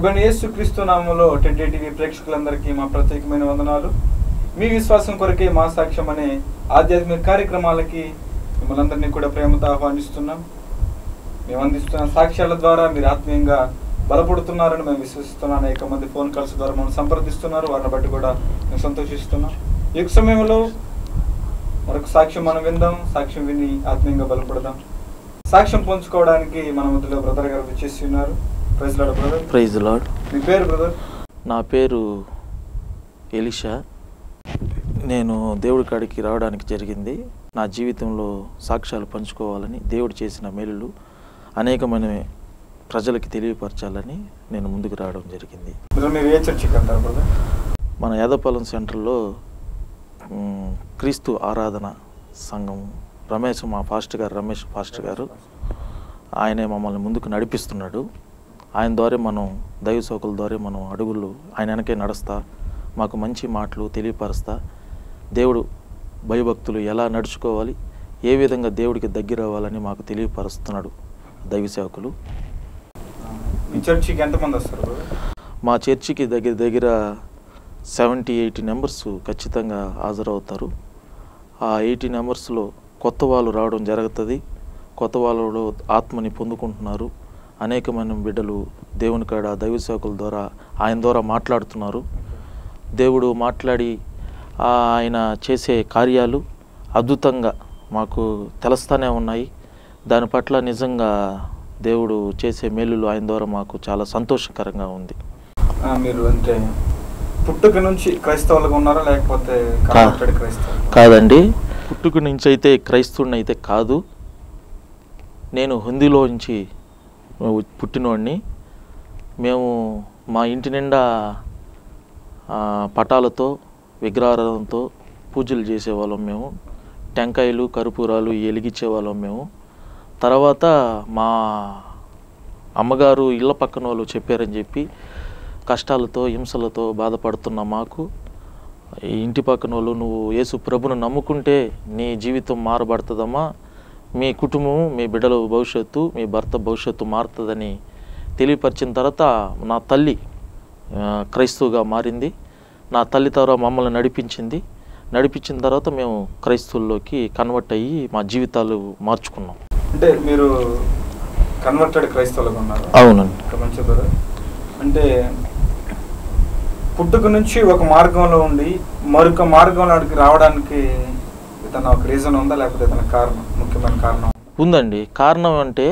ప్రభు యేసుక్రీస్తు నామంలో టెంటే టీవీ ప్రేక్షకులందరికీ మా ప్రత్యేకమైన వందనాలు మీ విశ్వాసం కొరకే మా సాక్ష్యం అనే ఆధ్యాత్మిక కార్యక్రమాలకి మిమ్మల్ని అందరినీ కూడా ప్రేమతో ఆహ్వానిస్తున్నాం మేము అందిస్తున్న సాక్ష్యాల ద్వారా మీరు ఆత్మీయంగా బలపడుతున్నారని మేము విశ్వసిస్తున్నాం అనేక మంది ఫోన్ కాల్స్ ద్వారా మనం సంప్రదిస్తున్నారు వారిని బట్టి కూడా మేము సంతోషిస్తున్నాం ఈ యొక్క సమయంలో మరొక సాక్ష్యం మనం విందాం సాక్ష్యం విని ఆత్మీయంగా బలపడదాం సాక్ష్యం పంచుకోవడానికి మన మధ్యలో బ్రదర్ గారు వచ్చేసి ఉన్నారు praise lord brother praise lord మీ పేరు బ్రదర్ నా పేరు ఎలిషా నేను దేవుడి కాడికి రావడానికి జరిగింది నా జీవితంలో సాక్ష్యాలు పంచుకోవాలని దేవుడు చేసిన మేలులు అనేకమైన ప్రజలకి తెలియపరచాలని నేను ముందుకు రావడం జరిగింది బ్రదర్ మీరు ఏ చర్చికి వెళ్తారు బ్రదర్ మన యాదపాలెం సెంటర్లో మ్, క్రీస్తు ఆరాధన సంఘం రమేష్ మా ఫాస్టర్ గారు రమేష్ ఫాస్టర్ గారు ఆయనే మమ్మల్ని ముందుకు నడిపిస్తున్నాడు ఆయన ద్వారా మనం దైవ సోకుల ద్వారా మనం అడుగులు ఆయన వెనకే నడుస్తా మాకు మంచి మాటలు తెలియపరుస్తా దేవుడు భయభక్తులు ఎలా నడుచుకోవాలి ఏ విధంగా దేవుడికి దగ్గర అవ్వాలని మాకు తెలియపరుస్తున్నాడు దైవ సేవకులు మీ చర్చికి ఎంతమంది వస్తారు బ్రదర్ మా చర్చికి దగ్గర దగ్గర సెవెంటీ ఎయిటీ నెంబర్స్ ఖచ్చితంగా హాజరవుతారు ఆ ఎయిటీ నెంబర్స్లో కొత్త వాళ్ళు రావడం జరుగుతుంది కొత్త వాళ్ళు ఆత్మని పొందుకుంటున్నారు అనేకమైన బిడ్డలు దేవుని కాడ దైవ సేవకుల ద్వారా ఆయన ద్వారా మాట్లాడుతున్నారు దేవుడు మాట్లాడి ఆ ఆయన చేసే కార్యాలు అద్భుతంగా మాకు తెలుస్తూనే ఉన్నాయి దాని పట్ల నిజంగా దేవుడు చేసే మేలులు ఆయన ద్వారా మాకు చాలా సంతోషకరంగా ఉంది ఆ, మీరు అంటే పుట్టుక నుంచి క్రైస్తవులుగా ఉన్నారా లేకపోతే కన్వర్టెడ్ క్రైస్తవులు కాదండి పుట్టుక నుంచి అయితే క్రైస్తవుని అయితే కాదు నేను హిందీలో నుంచి పుట్టినోడిని మేము మా ఇంటి నిండా ఆ, పటాలతో విగ్రహారాధనతో పూజలు చేసేవాళ్ళం మేము టెంకాయలు కర్పూరాలు వెలిగించేవాళ్ళం మేము తర్వాత మా అమ్మగారు ఇళ్ళ పక్కన వాళ్ళు చెప్పారని చెప్పి కష్టాలతో హింసలతో బాధపడుతున్న మాకు ఈ ఇంటి పక్కన వాళ్ళు నువ్వు యేసు ప్రభును నమ్ముకుంటే నీ జీవితం మారబడుతుందమ్మా మీ కుటుంబం మీ బిడ్డల భవిష్యత్తు మీ భర్త భవిష్యత్తు మారుతుందని తెలియపరిచిన తర్వాత నా తల్లి ఆ, క్రైస్తవుగా మారింది నా తల్లి తర్వాత మమ్మల్ని నడిపించింది నడిపించిన తర్వాత మేము క్రైస్తవుల్లోకి కన్వర్ట్ అయ్యి మా జీవితాలు మార్చుకున్నాం అంటే మీరు కన్వర్టెడ్ క్రైస్తవులుగా ఉన్నారు అవునండి ఒక మంచి బ్రదర్ అంటే పుట్టుక నుంచి ఒక మార్గంలో ఉండి మరొక మార్గంలోకి రావడానికి ఏదైనా ఒక రీజన్ ఉందా లేకపోతే ఏదైనా కారణం ముఖ్యమైన కారణం ఉందండి కారణం అంటే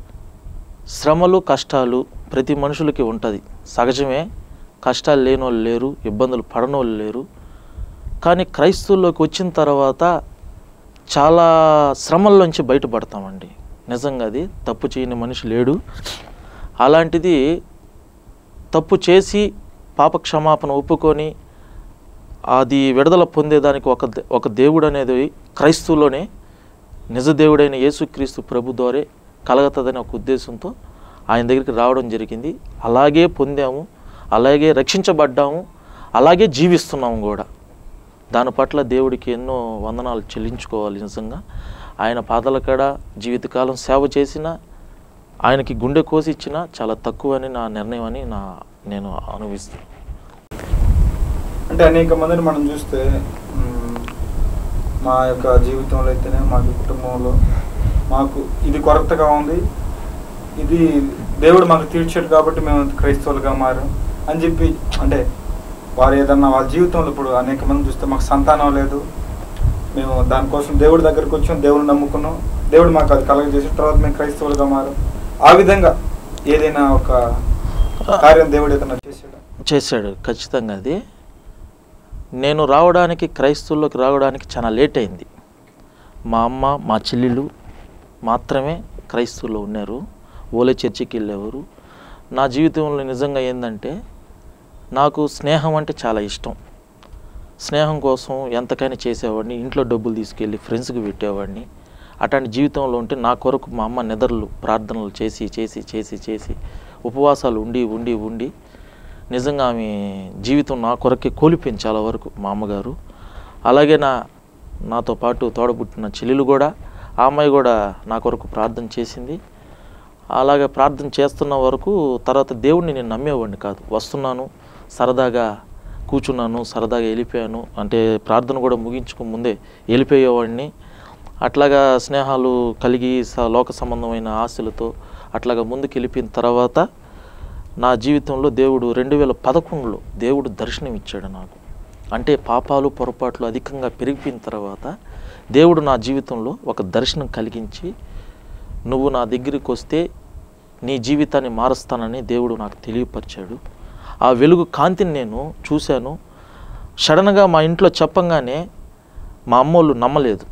శ్రమలు కష్టాలు ప్రతి మనుషులకి ఉంటుంది సహజమే కష్టాలు లేని వాళ్ళు లేరు ఇబ్బందులు పడని వాళ్ళు లేరు కానీ క్రైస్తవుల్లోకి వచ్చిన తర్వాత చాలా శ్రమల్లోంచి బయటపడతామండి నిజంగా అది తప్పు చేయని మనిషి లేడు అలాంటిది తప్పు చేసి పాప క్షమాపణ ఒప్పుకొని అది విడుదల పొందేదానికి ఒక దే- ఒక దేవుడు అనేది క్రైస్తువులోనే నిజ దేవుడైన యేసుక్రీస్తు ప్రభు ద్వారే కలగతదని ఒక ఉద్దేశంతో ఆయన దగ్గరికి రావడం జరిగింది అలాగే పొందాము అలాగే రక్షించబడ్డాము అలాగే జీవిస్తున్నాము కూడా దాని పట్ల దేవుడికి ఎన్నో వందనాలు చెల్లించుకోవాలి నిజంగా ఆయన పాదాల కాడ జీవితకాలం సేవ చేసిన ఆయనకి గుండె కోసి ఇచ్చిన చాలా తక్కువ అని నా నిర్ణయం అని నా నేను అనుభవిస్తాను అంటే అనేక మందిని మనం చూస్తే మ్, మా యొక్క జీవితంలో అయితేనే మా కుటుంబంలో మాకు ఇది కొరతగా ఉంది ఇది దేవుడు మాకు తీర్చాడు కాబట్టి మేము క్రైస్తవులుగా మారాం అని చెప్పి అంటే వారు ఏదన్నా వాళ్ళ జీవితంలో ఇప్పుడు అనేక మంది చూస్తే మాకు సంతానం లేదు మేము దానికోసం దేవుడి దగ్గరికి వచ్చాం దేవుడిని నమ్ముకున్నాం దేవుడు మాకు అది కలగజేసిన తర్వాత మేము క్రైస్తవులుగా మారాం ఆ విధంగా ఏదైనా ఒక కార్యం దేవుడు ఏదైనా చేశాడా చేశాడు ఖచ్చితంగా అది నేను రావడానికి క్రైస్తవుల్లోకి రావడానికి చాలా లేట్ అయింది మా అమ్మ మా చెల్లెలు మాత్రమే క్రైస్తవుల్లో ఉన్నారు ఓలే చర్చికి వెళ్ళేవారు నా జీవితంలో నిజంగా ఏంటంటే నాకు స్నేహం అంటే చాలా ఇష్టం స్నేహం కోసం ఎంతకైనా చేసేవాడిని ఇంట్లో డబ్బులు తీసుకెళ్ళి ఫ్రెండ్స్కి పెట్టేవాడిని అట్లాంటి జీవితంలో ఉంటే నా కొరకు మా అమ్మ నిద్రలు ప్రార్థనలు చేసి చేసి చేసి చేసి ఉపవాసాలు ఉండి ఉండి ఉండి నిజంగా ఆమె జీవితం నా కొరకే కోల్పోయింది చాలా వరకు మా అమ్మగారు అలాగే నా నాతో పాటు తోడబుట్టిన చెల్లెలు కూడా ఆ అమ్మాయి కూడా నా కొరకు ప్రార్థన చేసింది అలాగే ప్రార్థన చేస్తున్న వరకు తర్వాత దేవుడిని నేను నమ్మేవాడిని కాదు వస్తున్నాను సరదాగా కూర్చున్నాను సరదాగా వెళ్ళిపోయాను అంటే ప్రార్థన కూడా ముగించుకు ముందే వెళ్ళిపోయేవాడిని అట్లాగా స్నేహాలు కలిగి స- లోక సంబంధమైన ఆశలతో అట్లాగా ముందుకు వెళ్ళిపోయిన తర్వాత నా జీవితంలో దేవుడు రెండు వేల పదకొండులో దేవుడు దర్శనం ఇచ్చాడు నాకు అంటే పాపాలు పొరపాట్లు అధికంగా పెరిగిపోయిన తర్వాత దేవుడు నా జీవితంలో ఒక దర్శనం కలిగించి నువ్వు నా దగ్గరికి వస్తే నీ జీవితాన్ని మారుస్తానని దేవుడు నాకు తెలియపరిచాడు ఆ వెలుగు కాంతిని నేను చూశాను సడన్గా మా ఇంట్లో చెప్పంగానే మా అమ్మోళ్ళు నమ్మలేదు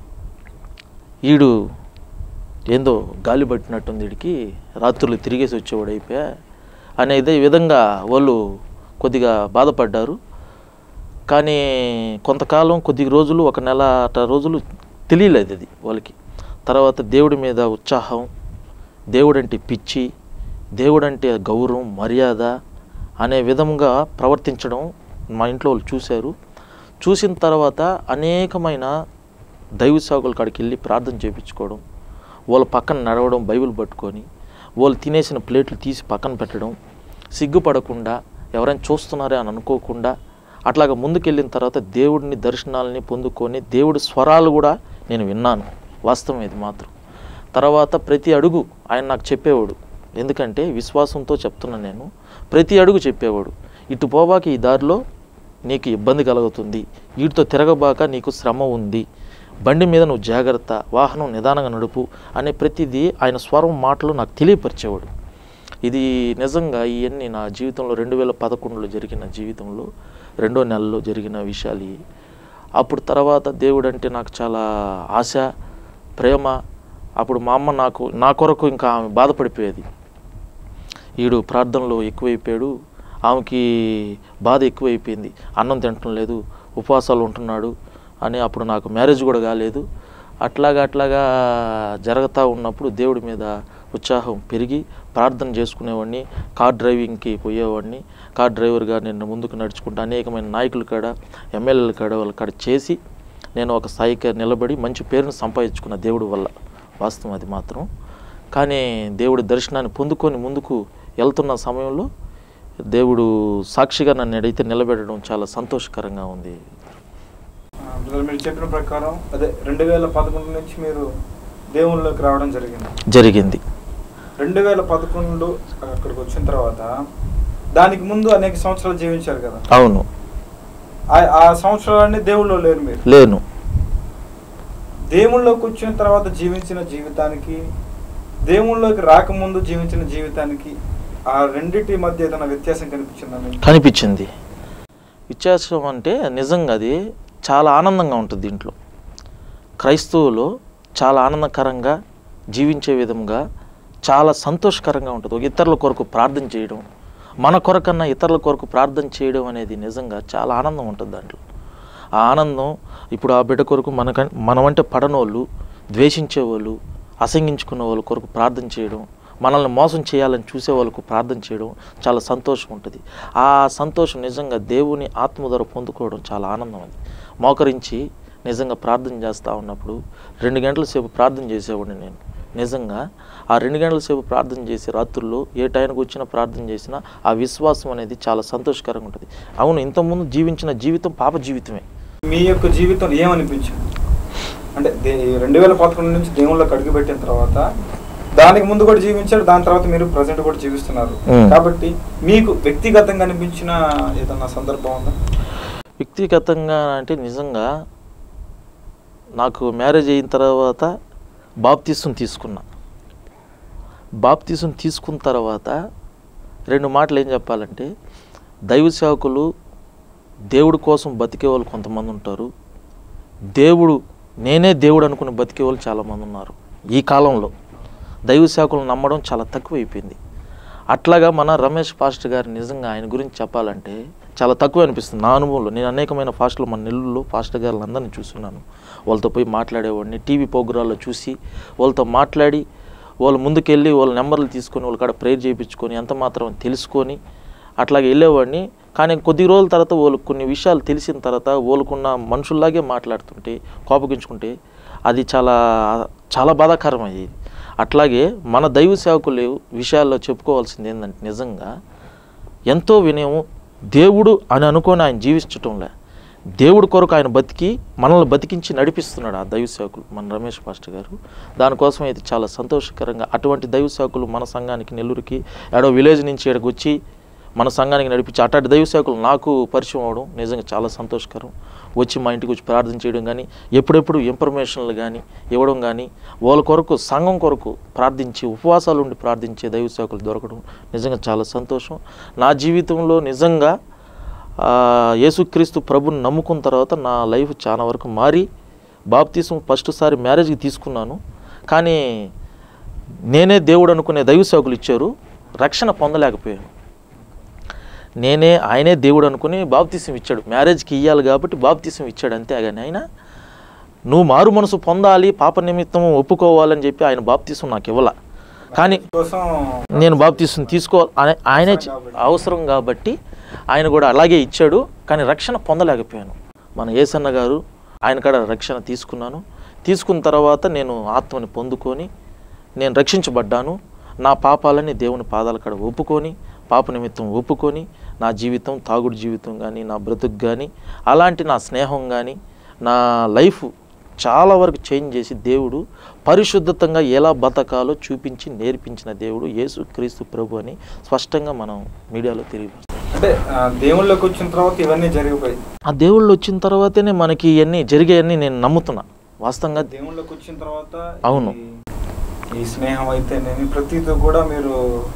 ఈడు ఏందో గాలి పట్టినట్టుంది వీడికి రాత్రులు తిరిగేసి వచ్చేవాడు అయిపోయా అనేది విధంగా వాళ్ళు కొద్దిగా బాధపడ్డారు కానీ కొంతకాలం కొద్ది రోజులు ఒక నెల అట రోజులు తెలియలేదు అది వాళ్ళకి తర్వాత దేవుడి మీద ఉత్సాహం దేవుడంటే పిచ్చి దేవుడంటే గౌరవం మర్యాద అనే విధంగా ప్రవర్తించడం మా ఇంట్లో వాళ్ళు చూశారు చూసిన తర్వాత అనేకమైన దైవ సేవకుల కాడికి వెళ్ళి ప్రార్థన చేయించుకోవడం వాళ్ళ పక్కన నడవడం బైబిల్ పట్టుకొని వాళ్ళు తినేసిన ప్లేట్లు తీసి పక్కన పెట్టడం సిగ్గుపడకుండా ఎవరైనా చూస్తున్నారే అని అనుకోకుండా అట్లాగా ముందుకెళ్ళిన తర్వాత దేవుడిని దర్శనాలని పొందుకొని దేవుడి స్వరాలు కూడా నేను విన్నాను వాస్తవం ఇది మాత్రం తర్వాత ప్రతి అడుగు ఆయన నాకు చెప్పేవాడు ఎందుకంటే విశ్వాసంతో చెప్తున్నా నేను ప్రతి అడుగు చెప్పేవాడు ఇటు పోబాక ఈ దారిలో నీకు ఇబ్బంది కలుగుతుంది వీటితో తిరగబాక నీకు శ్రమ ఉంది బండి మీద నువ్వు జాగ్రత్త వాహనం నిదానంగా నడుపు అనే ప్రతిదీ ఆయన స్వరం మాటలు నాకు తెలియపరిచేవాడు ఇది నిజంగా ఇవన్నీ నా జీవితంలో రెండు వేల పదకొండులో జరిగిన జీవితంలో రెండో నెలలో జరిగిన విషయాలు ఇవి. అప్పుడు తర్వాత దేవుడు అంటే నాకు చాలా ఆశ ప్రేమ అప్పుడు మా అమ్మ నాకు నా కొరకు ఇంకా ఆమె బాధపడిపోయేది ఈడు ప్రార్థనలో ఎక్కువైపోయాడు ఆమెకి బాధ ఎక్కువైపోయింది అన్నం తినటం లేదు ఉపవాసాలు ఉంటున్నాడు అని అప్పుడు నాకు మ్యారేజ్ కూడా కాలేదు అట్లాగా అట్లాగా జరుగుతూ ఉన్నప్పుడు దేవుడి మీద ఉత్సాహం పెరిగి ప్రార్థన చేసుకునేవాడిని కార్ డ్రైవింగ్కి పోయేవాడిని కార్ డ్రైవర్గా నేను ముందుకు నడుచుకుంటూ అనేకమైన నాయకుల కాడ ఎమ్మెల్యేల కాడ వాళ్ళ కాడ చేసి నేను ఒక స్థాయికి నిలబడి మంచి పేరును సంపాదించుకున్న దేవుడి వల్ల వాస్తవం అది మాత్రం కానీ దేవుడి దర్శనాన్ని పొందుకొని ముందుకు వెళ్తున్న సమయంలో దేవుడు సాక్షిగా నన్ను ఎడైతే నిలబెట్టడం చాలా సంతోషకరంగా ఉంది ఆ, బ్రదర్ మీరు చెప్పిన ప్రకారం అదే రెండు వేల పదకొండు నుంచి మీరు దేవుళ్ళలోకి రావడం జరిగింది జరిగింది రెండు వేల పదకొండు అక్కడికి వచ్చిన తర్వాత దానికి ముందు అనేక సంవత్సరాలు జీవించారు కదా అవును ఆ- ఆ సంవత్సరాలన్నీ దేవుళ్ళో లేరు మీరు లేను దేవుళ్ళలోకి వచ్చిన తర్వాత జీవించిన జీవితానికి దేవుళ్ళలోకి రాకముందు జీవించిన జీవితానికి ఆ రెండిటి మధ్య ఏదైనా వ్యత్యాసం కనిపించిందా మీకు? కనిపించింది వ్యత్యాసం అంటే నిజంగా అది చాలా ఆనందంగా ఉంటుంది దీంట్లో క్రైస్తవులు చాలా ఆనందకరంగా జీవించే విధంగా చాలా సంతోషకరంగా ఉంటుంది ఒక ఇతరుల కొరకు ప్రార్థన చేయడం మన కొరకన్నా ఇతరుల కొరకు ప్రార్థన చేయడం అనేది నిజంగా చాలా ఆనందం ఉంటుంది దాంట్లో ఆ ఆనందం ఇప్పుడు ఆ బిడ్డ కొరకు మనక మనమంటే పడనోళ్ళు ద్వేషించేవాళ్ళు అసంగించుకున్న వాళ్ళ కొరకు ప్రార్థన చేయడం మనల్ని మోసం చేయాలని చూసే వాళ్ళకు ప్రార్థన చేయడం చాలా సంతోషం ఉంటుంది ఆ సంతోషం నిజంగా దేవుని ఆత్మ ద్వారా పొందుకోవడం చాలా ఆనందం అది మోకరించి నిజంగా ప్రార్థన చేస్తూ ఉన్నప్పుడు రెండు గంటల సేపు ప్రార్థన చేసేవాడిని నేను నిజంగా ఆ రెండు గంటల సేపు ప్రార్థన చేసి రాత్రుల్లో ఏ టైంకి వచ్చినా ప్రార్థన చేసినా ఆ విశ్వాసం అనేది చాలా సంతోషకరంగా ఉంటుంది అవును ఇంతకుముందు జీవించిన జీవితం పాప జీవితమే మీ యొక్క జీవితం ఏమనిపించింది అంటే రెండు వేల పదకొండు నుంచి దేవుళ్ళకి అడుగుపెట్టిన తర్వాత దానికి ముందు కూడా జీవించారు దాని తర్వాత మీరు ప్రజెంట్ కూడా జీవిస్తున్నారు మ్మ్. కాబట్టి మీకు వ్యక్తిగతంగా అనిపించిన ఏదన్నా సందర్భం ఉందా వ్యక్తిగతంగా అంటే నిజంగా నాకు మ్యారేజ్ అయిన తర్వాత బాప్తీసం తీసుకున్నా బాప్తీసం తీసుకున్న తర్వాత రెండు మాటలు ఏం చెప్పాలంటే దైవ సేవకులు దేవుడి కోసం బతికే వాళ్ళు కొంతమంది ఉంటారు దేవుడు నేనే దేవుడు అనుకుని బతికే వాళ్ళు చాలామంది ఉన్నారు ఈ కాలంలో దైవ సేవకులను నమ్మడం చాలా తక్కువైపోయింది అట్లాగా మన రమేష్ పాస్టర్ గారు నిజంగా ఆయన గురించి చెప్పాలంటే చాలా తక్కువ అనిపిస్తుంది నా అనుభవంలో నేను అనేకమైన ఫాస్ట్లో మన నెల్లూరులో పాస్టర్ గారులు అందరినీ చూస్తున్నాను వాళ్ళతో పోయి మాట్లాడేవాడిని టీవీ ప్రోగ్రాల్లో చూసి వాళ్ళతో మాట్లాడి వాళ్ళు ముందుకెళ్ళి వాళ్ళ నెంబర్లు తీసుకొని వాళ్ళ కాడ ప్రేయర్ చేయించుకొని ఎంత మాత్రం తెలుసుకొని అట్లాగే వెళ్ళేవాడిని కానీ కొద్ది రోజుల తర్వాత వాళ్ళకు కొన్ని విషయాలు తెలిసిన తర్వాత వాళ్ళకున్న మనుషుల్లాగే మాట్లాడుతుంటే కోపగించుకుంటే అది చాలా చాలా బాధాకరం అయ్యేది అట్లాగే మన దైవ సేవకులు విషయాల్లో చెప్పుకోవాల్సింది ఏంటంటే నిజంగా ఎంతో వినయము దేవుడు అని అనుకొని ఆయన జీవించటంలే దేవుడి కొరకు ఆయన బతికి మనల్ని బతికించి నడిపిస్తున్నాడు ఆ దైవ సేవకులు మన రమేష్ పాస్టర్ గారు దానికోసం అయితే చాలా సంతోషకరంగా అటువంటి దైవ సేవకులు మన సంఘానికి నెల్లూరుకి ఏడో విలేజ్ నుంచి ఇక్కడికి వచ్చి మన సంఘానికి నడిపించి అట్లాంటి దైవ సేవకులు నాకు పరిచయం అవడం నిజంగా చాలా సంతోషకరం వచ్చి మా ఇంటికి వచ్చి ప్రార్థన చేయడం కానీ ఎప్పుడెప్పుడు ఇన్ఫర్మేషన్లు కానీ ఇవ్వడం కానీ వాళ్ళ కొరకు సంఘం కొరకు ప్రార్థించి ఉపవాసాలు ఉండి ప్రార్థించే దైవ సేవకులు దొరకడం నిజంగా చాలా సంతోషం నా జీవితంలో నిజంగా ఆ, యేసుక్రీస్తు ప్రభుని నమ్ముకున్న తర్వాత నా లైఫ్ చాలా వరకు మారి బాప్తీసం ఫస్ట్ సారి మ్యారేజ్కి తీసుకున్నాను కానీ నేనే దేవుడు అనుకునే దైవ సేవకులు ఇచ్చారు రక్షణ పొందలేకపోయాను నేనే ఆయనే దేవుడు అనుకుని బాప్తీసం ఇచ్చాడు మ్యారేజ్కి ఇవ్వాలి కాబట్టి బాప్తీసం ఇచ్చాడు అంతే కానీ ఆయన నువ్వు మారు మనసు పొందాలి పాప నిమిత్తం ఒప్పుకోవాలని చెప్పి ఆయన బాప్తీసం నాకు ఇవ్వాల కానీ కోసం నేను బాప్తీసం తీసుకోవాలి ఆయన- ఆయనే చ- అవసరం కాబట్టి ఆయన కూడా అలాగే ఇచ్చాడు కానీ రక్షణ పొందలేకపోయాను మన ఏసన్న గారు ఆయన కాడ రక్షణ తీసుకున్నాను తీసుకున్న తర్వాత నేను ఆత్మని పొందుకొని నేను రక్షించబడ్డాను నా పాపాలని దేవుని పాదాల కాడ ఒప్పుకొని పాప నిమిత్తం ఒప్పుకొని నా జీవితం తాగుడు జీవితం కానీ నా బ్రతుకు కానీ అలాంటి నా స్నేహం కానీ నా లైఫ్ చాలా వరకు చేంజ్ చేసి దేవుడు పరిశుద్ధతంగా ఎలా బతకాలో చూపించి నేర్పించిన దేవుడు యేసు క్రీస్తు ప్రభు అని స్పష్టంగా మనం మీడియాలో తెలియపరుస్తాం అంటే ఆ, దేవుళ్ళకి వచ్చిన తర్వాత ఇవన్నీ జరిగిపోయి ఆ దేవుళ్ళు వచ్చిన తర్వాతనే మనకి ఇవన్నీ జరిగాయని నేను నమ్ముతున్నా వాస్తవంగా దేవుళ్ళకి వచ్చిన తర్వాత అవును. ఈ- ఈ స్నేహం అయితే నేను ప్రతితో కూడా మీరు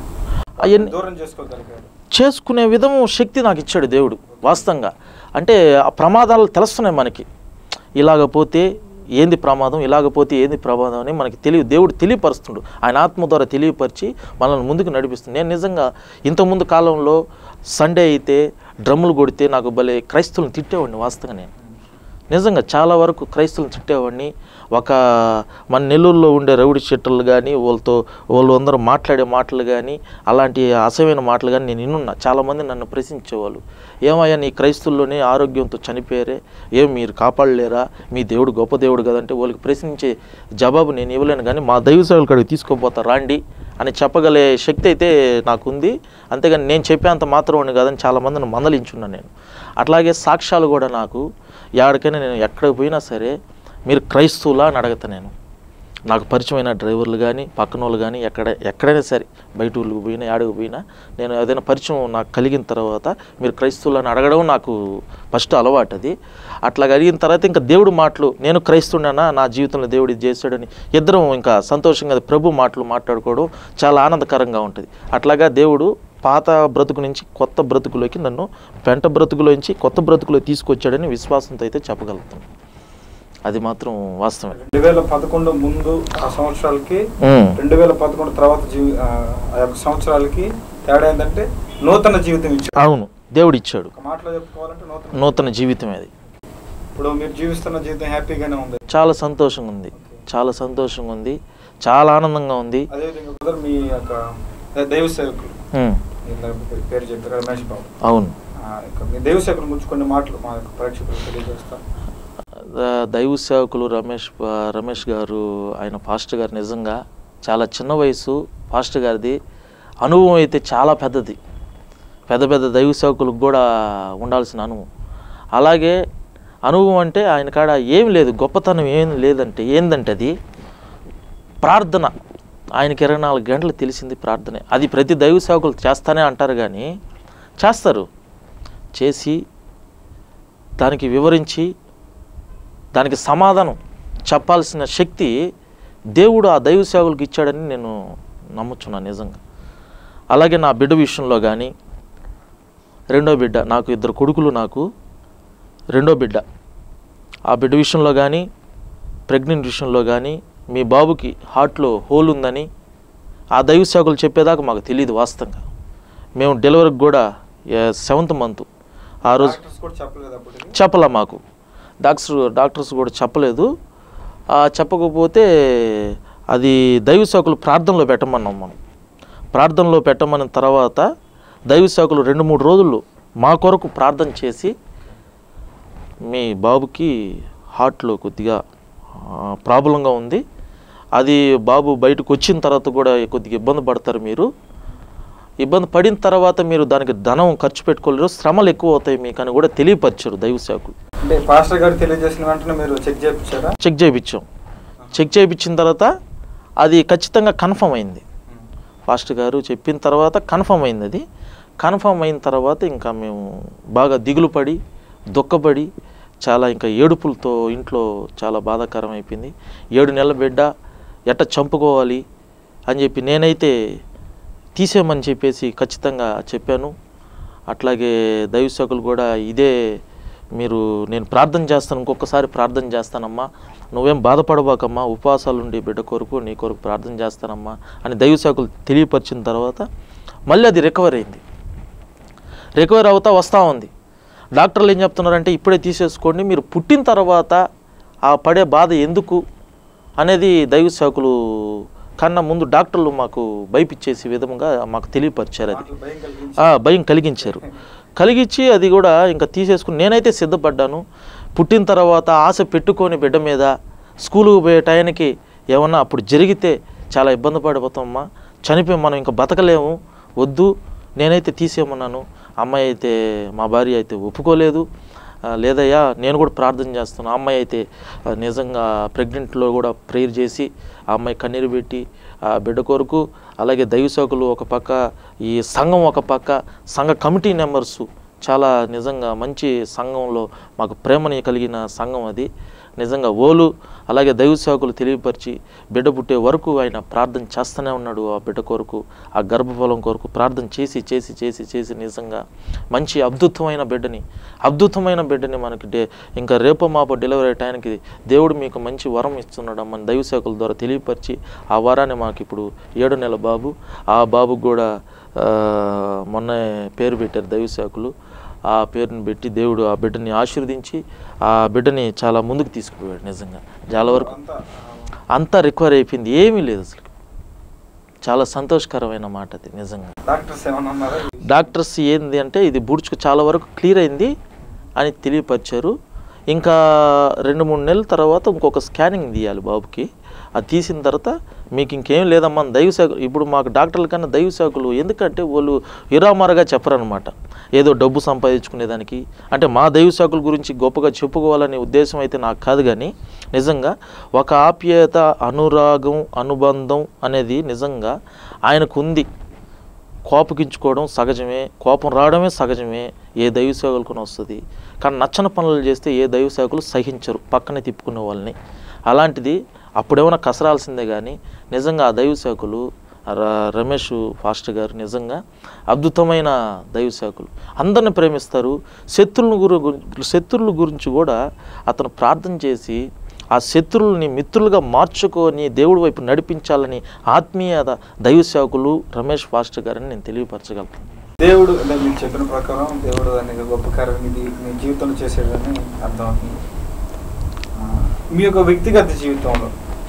అవన్నీ దూరం చేసుకోగలిగారు చేసుకునే విధం శక్తి నాకు ఇచ్చాడు దేవుడు వాస్తవంగా అంటే ఆ ప్రమాదాలు తెలుస్తున్నాయి మనకి ఇలాగ పోతే ఏంది ప్రమాదం ఇలాగ పోతే ఏంది ప్రమాదం అని మనకి తెలియ దేవుడు తెలియపరుస్తుండు ఆయన ఆత్మ ద్వారా తెలియపరిచి మనల్ని ముందుకు నడిపిస్తుంది నేను నిజంగా ఇంతకుముందు కాలంలో సండే అయితే డ్రమ్ములు కొడితే నాకు భలే క్రైస్తవులను తిట్టేవాడిని వాస్తవంగా నేను నిజంగా చాలా వరకు క్రైస్తవులను తిట్టేవాడిని ఒక మన నెల్లూరులో ఉండే రౌడీ షెట్టర్లు కానీ వాళ్ళతో వాళ్ళు అందరూ మాట్లాడే మాటలు కానీ అలాంటి అసహ్యమైన మాటలు కానీ నేను వినున్నా చాలామంది నన్ను ప్రశ్నించేవాళ్ళు ఏమయ్యా నీ క్రైస్తుల్లోనే ఆరోగ్యంతో చనిపోయారే ఏం మీరు కాపాడలేరా మీ దేవుడు గొప్ప దేవుడు కదంటే వాళ్ళకి ప్రశ్నించే జవాబు నేను ఇవ్వలేను కానీ మా దైవ సేవల కాడికి తీసుకోపోతా రాండి అని చెప్పగలే శక్తి అయితే నాకుంది అంతేగాని నేను చెప్పేంత మాత్రం కాదని చాలామందిని మందలించున్నాను నేను అట్లాగే సాక్ష్యాలు కూడా నాకు ఎక్కడికైనా నేను ఎక్కడికి పోయినా సరే మీరు క్రైస్తవులా అని అడగతా నేను నాకు పరిచయమైన డ్రైవర్లు కానీ పక్కన వాళ్ళు కానీ ఎక్కడ ఎక్కడైనా సరే బయట ఊళ్ళకి పోయినా ఆడకు పోయినా నేను ఏదైనా పరిచయం నాకు కలిగిన తర్వాత మీరు క్రైస్తవులు అని అడగడం నాకు ఫస్ట్ అలవాటు అది అట్లా అడిగిన తర్వాత ఇంకా దేవుడు మాటలు నేను క్రైస్తువునా నా జీవితంలో దేవుడు ఇది చేశాడని ఇద్దరం ఇంకా సంతోషంగా ప్రభు మాటలు మాట్లాడుకోవడం చాలా ఆనందకరంగా ఉంటుంది అట్లాగా దేవుడు పాత బ్రతుకు నుంచి కొత్త బ్రతుకులోకి నన్ను పెంట బ్రతుకులోంచి కొత్త బ్రతుకులో తీసుకొచ్చాడని విశ్వాసంతో అయితే చెప్పగలుగుతాను అది మాత్రం వాస్తవమే రెండు వేల పదకొండు ముందు ఆ సంవత్సరాలకి ఉమ్. రెండు వేల పదకొండు తర్వాత జీవి ఆ ఆ యొక్క సంవత్సరాలకి తేడా ఏంటంటే నూతన జీవితం ఇచ్చాడు అవును దేవుడు ఇచ్చాడు ఒక మాటలో చెప్పుకోవాలంటే నూతన నూతన జీవితం అది ఇప్పుడు మీరు జీవిస్తున్న జీవితం హ్యాపీగానే ఉంది చాలా సంతోషంగా ఉంది చాలా సంతోషంగా ఉంది చాలా ఆనందంగా ఉంది అదేవిధంగా బ్రదర్ మీ యొక్క దైవ సేవకులు ఉమ్, ఇందాక పే- పేరు చెప్పారు రమేష్ బాబు అవును ఆ యొక్క మీ దైవ సేవకుల గురించి కొన్ని మాటలు మా యొక్క ప్రేక్షకులకు తెలియజేస్తాం ద- దైవ సేవకులు రమేష్ ప- రమేష్ గారు ఆయన పాస్టర్ గారు నిజంగా చాలా చిన్న వయసు పాస్టర్ గారిది అనుభవం అయితే చాలా పెద్దది పెద్ద పెద్ద దైవ సేవకులకు కూడా ఉండాల్సిన అనుభవం అలాగే అనుభవం అంటే ఆయన కాడ ఏం లేదు గొప్పతనం ఏం లేదంటే ఏందంటే అది ప్రార్థన ఆయనకి ఇరవై నాలుగు గంటలు తెలిసింది ప్రార్థనే అది ప్రతి దైవ సేవకులు చేస్తానే అంటారు కానీ చేస్తారు చేసి దానికి వివరించి దానికి సమాధానం చెప్పాల్సిన శక్తి దేవుడు ఆ దైవ సేవకులకు ఇచ్చాడని నేను నమ్ముచున్నాను నిజంగా అలాగే నా బిడ్డ విషయంలో కానీ రెండో బిడ్డ నాకు ఇద్దరు కొడుకులు నాకు రెండో బిడ్డ ఆ బిడ్డ విషయంలో కానీ ప్రెగ్నెంట్ విషయంలో కానీ మీ బాబుకి హార్ట్లో హోల్ ఉందని ఆ దైవ సేవకులు చెప్పేదాకా మాకు తెలియదు వాస్తవంగా మేము డెలివరీకి కూడా సెవెంత్ మంత్ ఆ రోజు డాక్టర్స్ కూడా చెప్పలేదు అప్పటికి చెప్పలా మాకు డాక్టర్స్ డాక్టర్స్ కూడా చెప్పలేదు ఆ, చెప్పకపోతే అది దైవ సేవకులు ప్రార్థనలో పెట్టమన్నాం మనం ప్రార్థనలో పెట్టమన్న తర్వాత దైవ సేవకులు రెండు మూడు రోజులు మా కొరకు ప్రార్థన చేసి మీ బాబుకి హార్ట్లో కొద్దిగా ప్రాబ్లంగా ఉంది అది బాబు బయటకు వచ్చిన తర్వాత కూడా కొద్దిగా ఇబ్బంది పడతారు మీరు ఇబ్బంది పడిన తర్వాత మీరు దానికి ధనం ఖర్చు పెట్టుకోలేరు శ్రమలు ఎక్కువ అవుతాయి మీకు అని కూడా తెలియపరిచారు దైవ సేవకులు అంటే పాస్టర్ గారు తెలియజేసిన వెంటనే మీరు చెక్ చేయించారా చెక్ చేయించాం చెక్ చేయించిన తర్వాత అది ఖచ్చితంగా కన్ఫర్మ్ అయింది ఫాస్ట్ గారు చెప్పిన తర్వాత కన్ఫర్మ్ అయింది అది కన్ఫర్మ్ అయిన తర్వాత ఇంకా మేము బాగా దిగులు పడి దుఃఖపడి చాలా ఇంకా ఏడుపులతో ఇంట్లో చాలా బాధాకరం అయిపోయింది ఏడు నెలల బిడ్డ ఎట్ట చంపుకోవాలి అని చెప్పి నేనైతే తీసేయమని చెప్పేసి ఖచ్చితంగా చెప్పాను అట్లాగే దైవసేవకులు కూడా ఇదే మీరు నేను ప్రార్థన చేస్తాను ఇంకొకసారి ప్రార్థన చేస్తానమ్మా నువ్వేం బాధపడబాకమ్మా ఉపవాసాలు ఉండి బిడ్డ కొరకు నీ కొరకు ప్రార్థన చేస్తానమ్మా అని దైవసేవకులు తెలియపరిచిన తర్వాత మళ్ళీ అది రికవర్ అయింది రికవర్ అవుతా వస్తూ ఉంది డాక్టర్లు ఏం చెప్తున్నారంటే ఇప్పుడే తీసేసుకోండి మీరు పుట్టిన తర్వాత ఆ పడే బాధ ఎందుకు అనేది దైవ సేవకులు కన్నా ముందు డాక్టర్లు మాకు భయపిచ్చేసే విధంగా మాకు తెలియపరిచారు అది మాటలు భయం కలిగించి ఆ, భయం కలిగించారు కలిగించి అది కూడా ఇంకా తీసేసుకుని నేనైతే సిద్ధపడ్డాను పుట్టిన తర్వాత ఆశ పెట్టుకొని బిడ్డ మీద స్కూలుకు పోయే టయానికి ఏమన్నా అప్పుడు జరిగితే చాలా ఇబ్బంది పడిపోతామమ్మా చనిపోయి మనం ఇంకా బతకలేము వద్దు నేనైతే తీసేయమన్నాను అమ్మాయి అయితే మా భార్య అయితే ఒప్పుకోలేదు ఆ, లేదయ్యా నేను కూడా ప్రార్థన చేస్తున్నాను ఆ అమ్మాయి అయితే ఆ, నిజంగా ప్రెగ్నెంట్లో కూడా ప్రేయర్ చేసి ఆ అమ్మాయి కన్నీరు పెట్టి ఆ బిడ్డ కొరకు అలాగే దైవసేవకులు ఒక పక్క ఈ సంఘం ఒక పక్క సంఘ కమిటీ మెంబర్సు చాలా నిజంగా మంచి సంఘంలో మాకు ప్రేమని కలిగిన సంఘం అది నిజంగా ఓలు అలాగే దైవ సేవకులు తెలియపరిచి బిడ్డ పుట్టే వరకు ఆయన ప్రార్థన చేస్తూనే ఉన్నాడు ఆ బిడ్డ కొరకు ఆ గర్భఫలం కొరకు ప్రార్థన చేసి చేసి చేసి చేసి నిజంగా మంచి అద్భుతమైన బిడ్డని అద్భుతమైన బిడ్డని మనకి డే ఇంకా రేపో మాపో డెలివరీ టైంకి దేవుడు మీకు మంచి వరం ఇస్తున్నాడు మన దైవ సేవకుల ద్వారా తెలియపరిచి ఆ వరాన్ని మాకు ఇప్పుడు ఏడు నెలల బాబు ఆ బాబుకు కూడా ఆ, మొన్నే పేరు పెట్టారు దైవ సేవకులు ఆ పేరుని పెట్టి దేవుడు ఆ బిడ్డని ఆశీర్వదించి ఆ బిడ్డని చాలా ముందుకు తీసుకుపోయాడు నిజంగా చాలా వరకు అంతా అంతా రికవర్ అయిపోయింది ఏమీ లేదు అసలు చాలా సంతోషకరమైన మాట అది నిజంగా డాక్టర్స్ ఏమన్నా ఉన్నారా డాక్టర్స్ ఏంది అంటే ఇది బుడ్చుకు చాలా వరకు క్లియర్ అయింది అని తెలియపరిచారు ఇంకా రెండు మూడు నెలల తర్వాత ఇంకొక స్కానింగ్ తీయాలి బాబుకి అది తీసిన తర్వాత మీకు ఇంకేం లేదమ్మా దైవ శాఖ ఇప్పుడు మాకు డాక్టర్ల కన్నా దైవ శాఖలు ఎందుకంటే వాళ్ళు ఇరామారగా చెప్పరనమాట ఏదో డబ్బు సంపాదించుకునేదానికి అంటే మా దైవ శాఖల గురించి గొప్పగా చెప్పుకోవాలనే ఉద్దేశం అయితే నాకు కాదు కానీ నిజంగా ఒక ఆప్యాయత అనురాగం అనుబంధం అనేది నిజంగా ఆయనకు ఉంది కోపగించుకోవడం సహజమే కోపం రావడమే సహజమే ఏ దైవ సేవకులకు వస్తుంది కానీ నచ్చని పనులు చేస్తే ఏ దైవ సేవకులు సహించరు పక్కనే తిప్పుకునే వాళ్ళని అలాంటిది అప్పుడేమైనా కసరాల్సిందే కానీ నిజంగా ఆ దైవ సేవకులు ర- రమేష్ ఫాస్టర్ గారు నిజంగా అద్భుతమైన దైవ సేవకులు అందరిని ప్రేమిస్తారు శత్రువుల గురి శత్రువుల గురించి కూడా అతను ప్రార్థన చేసి ఆ శత్రువుల్ని మిత్రులుగా మార్చుకొని దేవుడి వైపు నడిపించాలని ఆత్మీయత దైవ సేవకులు రమేష్ ఫాస్టర్ గారని నేను తెలియపరచగలను దేవుడు అంటే మీరు చెప్పిన ప్రకారం దేవుడు అనేది గొప్ప కార్యం ఇది మీ జీవితంలో చేసేదని అర్థమవుతుంది ఆ, మీ యొక్క వ్యక్తిగత జీవితంలో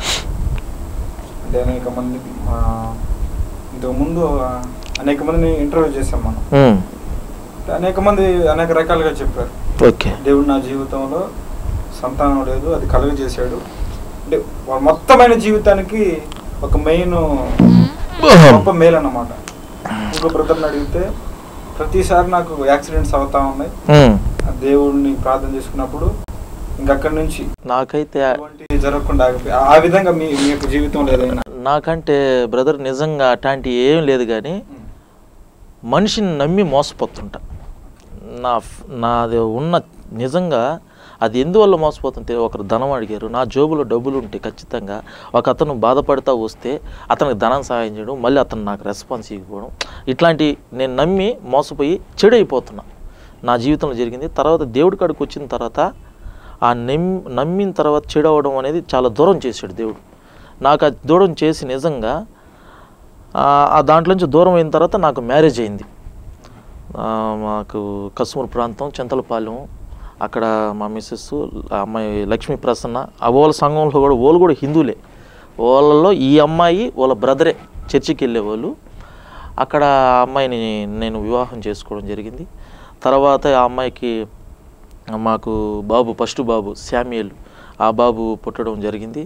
అంటే అనేక మంది ఆ, ఇంతకుముందు ఆ, అనేక మందిని ఇంటర్వ్యూ చేసాం మనం ఉమ్, అంటే అనేక మంది అనేక రకాలుగా చెప్పారు ఓకే దేవుడు నా జీవితంలో సంతానం లేదు అది కలుగజేశాడు అంటే వాళ్ళ మొత్తమైన జీవితానికి ఒక మెయిన్ గొప్ప మేలు అన్నమాట ఇంకో బ్రదర్ని అడిగితే ప్రతిసారి నాకు యాక్సిడెంట్స్ అవుతా ఉన్నాయి ఉమ్, ఆ దేవుడిని ప్రార్థన చేసుకున్నప్పుడు ఇంకక్కడి నుంచి నాకైతే ఎటువంటి జరగకుండా ఆగిపోయి ఆ విధంగా మీ మీ యొక్క జీవితంలో ఏదైనా నాకంటే బ్రదర్ నిజంగా అట్లాంటి ఏం లేదు కానీ మనిషిని నమ్మి మోసపోతుంటా నా ఫ్- నాది ఉన్న నిజంగా అది ఎందువల్ల మోసపోతుంటే ఒకరు ధనం అడిగారు నా జోబులో డబ్బులు ఉంటే ఖచ్చితంగా ఒక అతను బాధపడతా వస్తే అతనికి ధనం సహాయం చేయడం మళ్ళీ అతను నాకు రెస్పాన్స్ ఇవ్వకపోవడం ఇట్లాంటి నేను నమ్మి మోసపోయి చెడు అయిపోతున్నా నా జీవితంలో జరిగింది తర్వాత దేవుడి కాడికి వచ్చిన తర్వాత ఆ నమ్ నమ్మిన తర్వాత చెడు అవ్వడం అనేది చాలా దూరం చేశాడు దేవుడు నాకు అది దూరం చేసి నిజంగా ఆ ఆ దాంట్లో నుంచి దూరం అయిన తర్వాత నాకు మ్యారేజ్ అయింది ఆ, మాకు కసుమూరు ప్రాంతం చింతలపాలెం అక్కడ మా మిస్సెస్ ఆ అమ్మాయి లక్ష్మీ ప్రసన్న ఆ వాళ్ళ సంఘంలో కూడా వాళ్ళు కూడా హిందువులే వాళ్ళలో ఈ అమ్మాయి వాళ్ళ బ్రదరే చర్చికి వెళ్ళేవాళ్ళు అక్కడ ఆ అమ్మాయిని నేను వివాహం చేసుకోవడం జరిగింది తర్వాత ఆ అమ్మాయికి మాకు బాబు ఫస్ట్ బాబు శామ్యుయల్ ఆ బాబు పుట్టడం జరిగింది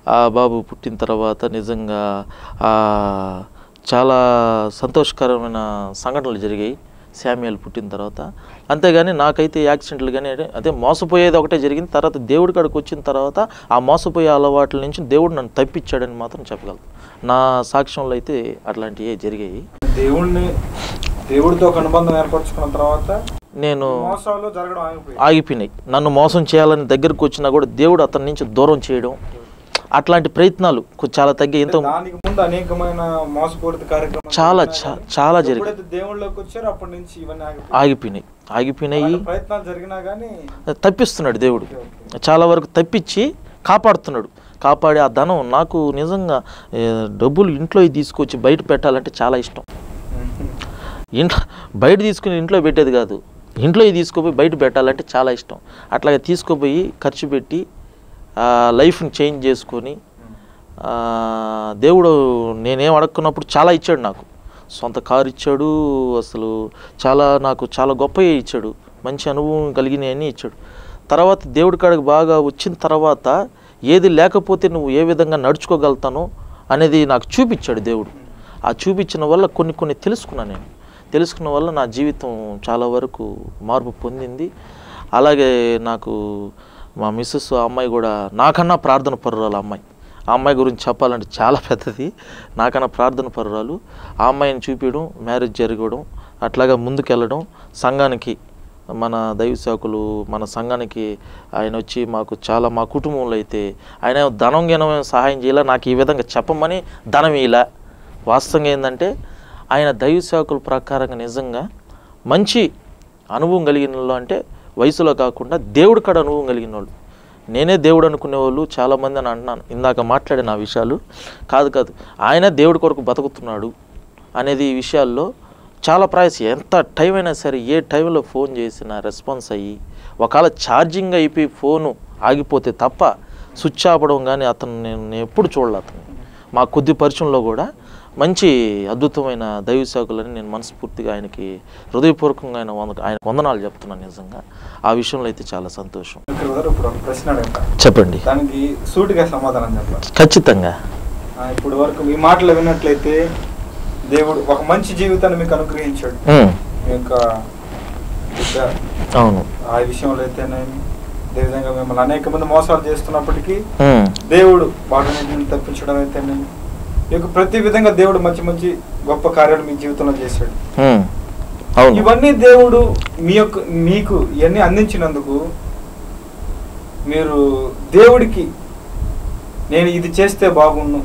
ఆ బాబు పుట్టిన తర్వాత నిజంగా ఆ, చాలా సంతోషకరమైన సంఘటనలు జరిగాయి శామ్యాలు పుట్టిన తర్వాత అంతేగాని నాకైతే యాక్సిడెంట్లు కానీ అదే మోసపోయేది ఒకటే జరిగింది తర్వాత దేవుడి కాడికి వచ్చిన తర్వాత ఆ మోసపోయే అలవాట్ల నుంచి దేవుడు నన్ను తప్పించాడని మాత్రం చెప్పగలను నా సాక్ష్యంలో అయితే అట్లాంటివి జరిగాయి దేవుణ్ణి దేవుడితో ఒక అనుబంధం ఏర్పరచుకున్న తర్వాత నేను మోసాలు జరగడం ఆగిపోయి ఆగిపోయినాయి నన్ను మోసం చేయాలని దగ్గరకు వచ్చినా కూడా దేవుడు అతని నుంచి దూరం చేయడం అట్లాంటి ప్రయత్నాలు కొ- చాలా తగ్గి ఎంతో దానికి ముందు అనేకమైన మోసపూరిత కార్యక్రమాలు చాలా జరిగినాయి చా- కానీ చాలా జరిగాయి ఎప్పుడైతే దేవుళ్ళలోకి వచ్చారో అప్పటి నుంచి ఇవన్నీ ఆగిపోయి ఆగిపోయినాయి ఆగిపోయినాయి అలాంటి ప్రయత్నాలు జరిగినా కానీ తప్పిస్తున్నాడు దేవుడు ఓకే, ఓకే. చాలా వరకు తప్పించి కాపాడుతున్నాడు కాపాడి ఆ ధనం నాకు నిజంగా ఏ, డబ్బులు ఇంట్లో తీసుకొచ్చి బయట పెట్టాలంటే చాలా ఇష్టం ఇంట్లో బయట తీసుకుని ఇంట్లో పెట్టేది కాదు ఇంట్లో తీసుకుపోయి బయట పెట్టాలంటే చాలా ఇష్టం అట్లాగే తీసుకుపోయి ఖర్చు పెట్టి ఆ, లైఫ్ని చేంజ్ చేసుకొని ఆ, దేవుడు నేనేం అడక్కున్నప్పుడు చాలా ఇచ్చాడు నాకు సొంత కారు ఇచ్చాడు అసలు చాలా నాకు చాలా గొప్పగా ఇచ్చాడు మంచి అనుభవం కలిగినవన్నీ ఇచ్చాడు తర్వాత దేవుడి కాడికి బాగా వచ్చిన తర్వాత ఏది లేకపోతే నువ్వు ఏ విధంగా నడుచుకోగలుగుతానో అనేది నాకు చూపించాడు దేవుడు ఆ చూపించిన వల్ల కొన్ని కొన్ని తెలుసుకున్నాను నేను తెలుసుకున్న వల్ల నా జీవితం చాలా వరకు మార్పు పొందింది అలాగే నాకు మా మిస్సెస్ ఆ అమ్మాయి కూడా నాకన్నా ప్రార్థన పరురాలు ఆ అమ్మాయి ఆ అమ్మాయి గురించి చెప్పాలంటే చాలా పెద్దది నాకన్నా ప్రార్థన పరురాలు ఆ అమ్మాయిని చూపించడం మ్యారేజ్ జరగడం అట్లాగా ముందుకెళ్ళడం సంఘానికి మన దైవ సేవకులు మన సంఘానికి ఆయన వచ్చి మాకు చాలా మా కుటుంబంలో అయితే ఆయన ధనం గినం ఏం సహాయం చేయాల నాకు ఈ విధంగా చెప్పమని ధనం ఇలా వాస్తవంగా ఏంటంటే ఆయన దైవ సేవకుల ప్రకారంగా నిజంగా మంచి అనుభవం కలిగిన వాళ్ళు అంటే వయసులో కాకుండా దేవుడి కాడ అనుభవం కలిగిన వాళ్ళు నేనే దేవుడు అనుకునే వాళ్ళు చాలామంది అని అంటున్నాను ఇందాక మాట్లాడిన ఆ విషయాలు కాదు కాదు ఆయన దేవుడి కొరకు బతుకుతున్నాడు అనేది ఈ విషయాల్లో చాలా ప్రయాస ఎంత టైం అయినా సరే ఏ టైంలో ఫోన్ చేసినా రెస్పాన్స్ అయ్యి ఒకవేళ ఛార్జింగ్ అయిపోయి ఫోను ఆగిపోతే తప్ప స్విచ్ ఆపడం కానీ అతను నేను నేను ఎప్పుడు చూడలే అతను మా కొద్ది పరిచయంలో కూడా మంచి అద్భుతమైన దైవ సేవకులని నేను మనస్ఫూర్తిగా ఆయనకి హృదయపూర్వకంగా ఆయన వంద ఆయన వందనాలు చెప్తున్నాను నిజంగా ఆ విషయంలో అయితే చాలా సంతోషం ఇక్కడ వరకు ఇప్పుడు ఒక ప్రశ్న అడగట చెప్పండి దానికి సూటిగా సమాధానం చెప్పాలి ఖచ్చితంగా ఆ, ఇప్పుడు వరకు మీ మాటలు విన్నట్లయితే దేవుడు ఒక మంచి జీవితాన్ని మీకు అనుగ్రహించాడు ఉమ్, మీ యొక్క బిడ్డ అవును ఆ విషయంలో అయితేనేమి అదేవిధంగా మిమ్మల్ని అనేక మంది మోసాలు చేస్తున్నప్పటికీ ఉమ్, దేవుడు వాటిని తప్పించడం అయితేనేమి ఈ యొక్క ప్రతి విధంగా దేవుడు మంచి మంచి గొప్ప కార్యాలు మీ జీవితంలో చేశాడు ఉమ్, అవును ఇవన్నీ దేవుడు మీ యొక్క మీకు ఇవన్నీ అందించినందుకు మీరు దేవుడికి నేను ఇది చేస్తే బాగుండు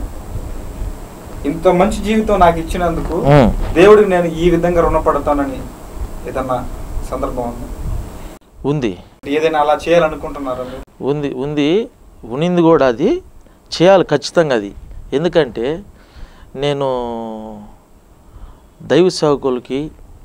ఇంత మంచి జీవితం నాకు ఇచ్చినందుకు ఉమ్. దేవుడికి నేను ఈ విధంగా రుణపడతానని ఏదన్నా సందర్భం ఉంది ఉంది ఏదైనా అలా చేయాలనుకుంటున్నారా మీరు ఉంది ఉంది ఉనింది కూడా అది చేయాలి ఖచ్చితంగా అది ఎందుకంటే నేను దైవ సేవకులకి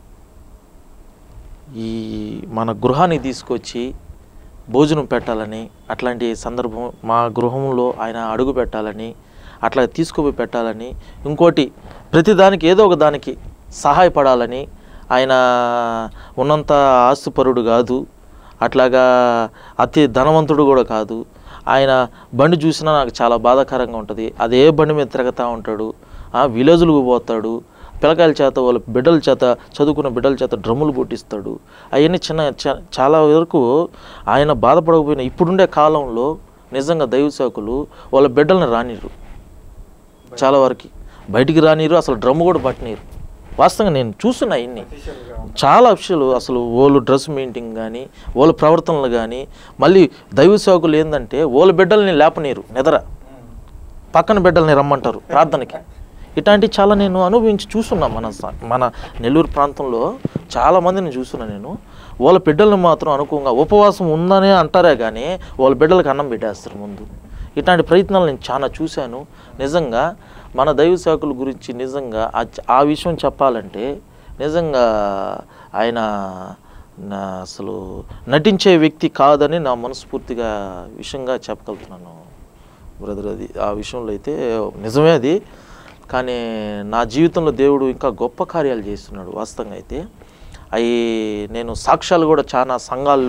ఈ మన గృహానికి తీసుకొచ్చి భోజనం పెట్టాలని అట్లాంటి సందర్భం మా గృహంలో ఆయన అడుగు పెట్టాలని అట్లా తీసుకుపోయి పెట్టాలని ఇంకోటి ప్రతిదానికి ఏదో ఒక దానికి సహాయపడాలని ఆయన ఉన్నంత ఆస్తిపరుడు కాదు అట్లాగా అతి ధనవంతుడు కూడా కాదు ఆయన బండి చూసినా నాకు చాలా బాధాకరంగా ఉంటుంది అదే బండి మీద తిరగతా ఉంటాడు ఆ విలేజ్లకు పోతాడు పిల్లకాయల చేత వాళ్ళ బిడ్డల చేత చదువుకున్న బిడ్డల చేత డ్రమ్ములు కొట్టిస్తాడు అవన్నీ చిన్న చ- చాలా వరకు ఆయన బాధపడకపోయినా ఇప్పుడుండే కాలంలో నిజంగా దైవ సేవకులు వాళ్ళ బిడ్డల్ని రానిరు చాలా వరకు బయటికి రానిరు అసలు డ్రమ్ము కూడా పట్టనీరు వాస్తవంగా నేను చూస్తున్నా ఇన్ని అఫీషియల్గా ఉంది. చాలా విషయాలు అసలు వాళ్ళు డ్రెస్ మీటింగ్ కానీ వాళ్ళ ప్రవర్తనలు కానీ మళ్ళీ దైవ సేవకులు ఏంటంటే వాళ్ళ బిడ్డల్ని లేపనీరు నిద్ర ఉమ్. పక్కన బిడ్డల్ని రమ్మంటారు ప్రార్థనకి ఇట్లాంటివి చాలా నేను అనుభవించి చూస్తున్నా మన స- మన నెల్లూరు ప్రాంతంలో చాలా మందిని చూస్తున్నా నేను వాళ్ళ బిడ్డల్ని మాత్రం అనుకోగా ఉపవాసం ఉందనే అంటారే కానీ వాళ్ళ బిడ్డలకు అన్నం పెట్టేస్తారు ముందు ఇట్లాంటి ప్రయత్నాలు నేను చాలా చూశాను నిజంగా మన దైవ సేవకుల గురించి నిజంగా ఆ చ- ఆ విషయం చెప్పాలంటే నిజంగా ఆయన నా అసలు నటించే వ్యక్తి కాదని నా మనస్ఫూర్తిగా విషయంగా చెప్పగలుగుతున్నాను బ్రదర్ అది ఆ విషయంలో అయితే నిజమే అది కానీ నా జీవితంలో దేవుడు ఇంకా గొప్ప కార్యాలు చేస్తున్నాడు వాస్తవంగా అయితే అవి నేను సాక్ష్యాలు కూడా చాలా సంఘాల్లో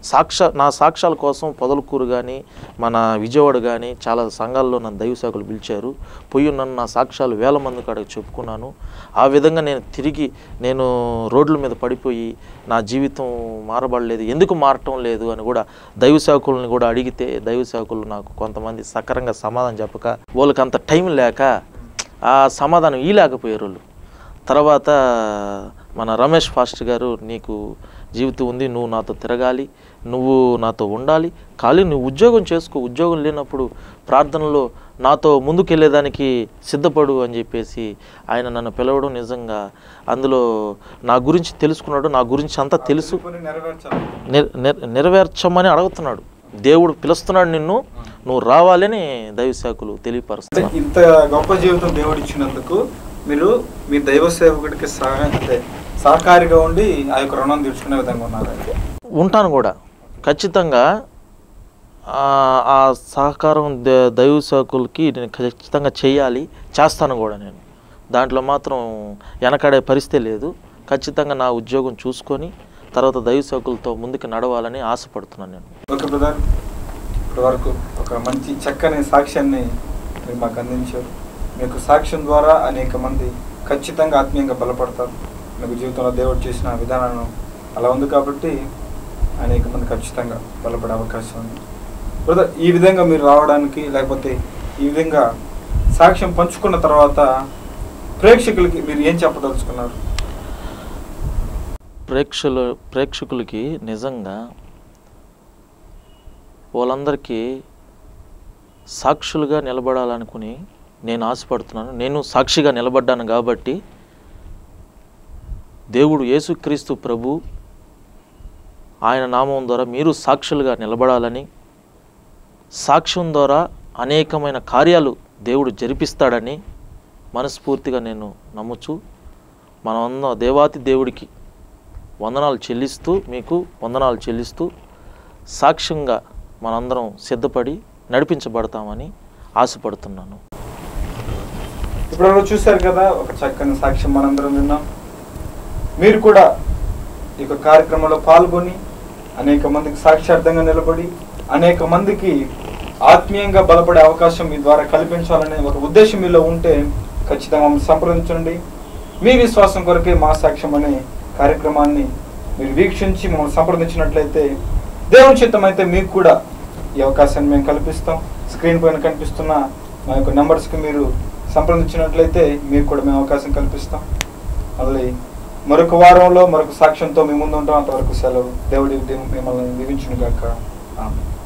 సాక్ష నా సాక్ష్యాల కోసం పొదలకూరు కానీ మన విజయవాడ కానీ చాలా సంఘాల్లో నన్ను దైవ సేవకులు పిలిచారు పోయి నన్ను నా సాక్ష్యాలు వేల మంది కాడికి చెప్పుకున్నాను ఆ విధంగా నేను తిరిగి నేను రోడ్ల మీద పడిపోయి నా జీవితం మారబడలేదు ఎందుకు మారటం లేదు అని కూడా దైవ సేవకుల్ని కూడా అడిగితే దైవ సేవకులు నాకు కొంతమంది సకరంగా సమాధానం చెప్పక వాళ్ళకి అంత టైం లేక ఆ సమాధానం ఇలాకపోయారు వాళ్ళు తర్వాత మన రమేష్ ఫాస్టర్ గారు నీకు జీవితం ఉంది నువ్వు నాతో తిరగాలి నువ్వు నాతో ఉండాలి ఖాళీ నువ్వు ఉద్యోగం చేసుకో ఉద్యోగం లేనప్పుడు ప్రార్థనలో నాతో ముందుకెళ్ళేదానికి సిద్ధపడు అని చెప్పేసి ఆయన నన్ను పిలవడం నిజంగా అందులో నా గురించి తెలుసుకున్నాడు నా గురించి అంతా తెలుసు కొన్ని నెరవేర్చాలి నెర- నెర- నెరవేర్చమని అడుగుతున్నాడు దేవుడు పిలుస్తున్నాడు నిన్ను నువ్వు రావాలని దైవ శాఖలు అంటే తెలియపరుస్తున్నాడు ఇంత గొప్ప జీవితం దేవుడు ఇచ్చినందుకు మీరు మీ దైవ సేవకుడికి సహాయం అంటే సహకారిగా ఉండి ఆ యొక్క రుణం తీర్చుకునే విధంగా ఉన్నారు ఉంటాను కూడా ఖచ్చితంగా ఆ ఆ సహకారం ద- దైవ సేవకులకి నేను ఖచ్చితంగా చేయాలి చేస్తాను కూడా నేను దాంట్లో మాత్రం వెనకాడే పరిస్థితి లేదు ఖచ్చితంగా నా ఉద్యోగం చూసుకొని తర్వాత దైవ సేవకులతో ముందుకు నడవాలని ఆశపడుతున్నాను నేను ఓకే బ్రదర్ ఇప్పటి వరకు ఒక మంచి చక్కని సాక్ష్యాన్ని మీరు మాకు అందించారు మీకు సాక్ష్యం ద్వారా అనేక మంది ఖచ్చితంగా ఆత్మీయంగా బలపడతారు మీకు జీవితంలో దేవుడు చేసిన విధానం అలా ఉంది కాబట్టి అనేక మంది ఖచ్చితంగా బలపడే అవకాశం ఉంది బ్రదర్ ఈ విధంగా మీరు రావడానికి లేకపోతే ఈ విధంగా సాక్ష్యం పంచుకున్న తర్వాత ప్రేక్షకులకి మీరు ఏం చెప్పదలుచుకున్నారు ప్రేక్షకుల ప్రేక్షకులకి నిజంగా వాళ్ళందరికీ సాక్షులుగా నిలబడాలనుకుని నేను ఆశపడుతున్నాను నేను సాక్షిగా నిలబడ్డాను కాబట్టి దేవుడు యేసుక్రీస్తు ప్రభు ఆయన నామం ద్వారా మీరు సాక్షులుగా నిలబడాలని సాక్ష్యం ద్వారా అనేకమైన కార్యాలు దేవుడు జరిపిస్తాడని మనస్ఫూర్తిగా నేను నమ్ముచు మనమంద దేవాతి దేవుడికి వందనాలు చెల్లిస్తూ మీకు వందనాలు చెల్లిస్తూ సాక్ష్యంగా మనందరం సిద్ధపడి నడిపించబడతామని ఆశపడుతున్నాను ఇప్పుడు ఎవరో చూశారు కదా ఒక చక్కని సాక్ష్యం మనందరం విన్నాం మీరు కూడా ఈ యొక్క కార్యక్రమంలో పాల్గొని అనేక మందికి సాక్ష్యార్థంగా నిలబడి అనేక మందికి ఆత్మీయంగా బలపడే అవకాశం మీ ద్వారా కల్పించాలనే ఒక ఉద్దేశం మీలో ఉంటే ఖచ్చితంగా మమ్మల్ని సంప్రదించండి మీ విశ్వాసం కొరకే మా సాక్ష్యం అనే కార్యక్రమాన్ని మీరు వీక్షించి మమ్మల్ని సంప్రదించినట్లయితే దేవుని చిత్తం అయితే మీకు కూడా ఈ అవకాశాన్ని మేము కల్పిస్తాం స్క్రీన్ పైన కనిపిస్తున్న మా యొక్క నెంబర్స్కి మీరు సంప్రదించినట్లయితే మీకు కూడా మేము అవకాశం కల్పిస్తాం మళ్ళీ మరొక వారంలో మరొక సాక్ష్యంతో మీ ముందు ఉంటాం అంతవరకు సెలవు దేవుడి మిమ్మల్ని దీవించును గాక ఆమె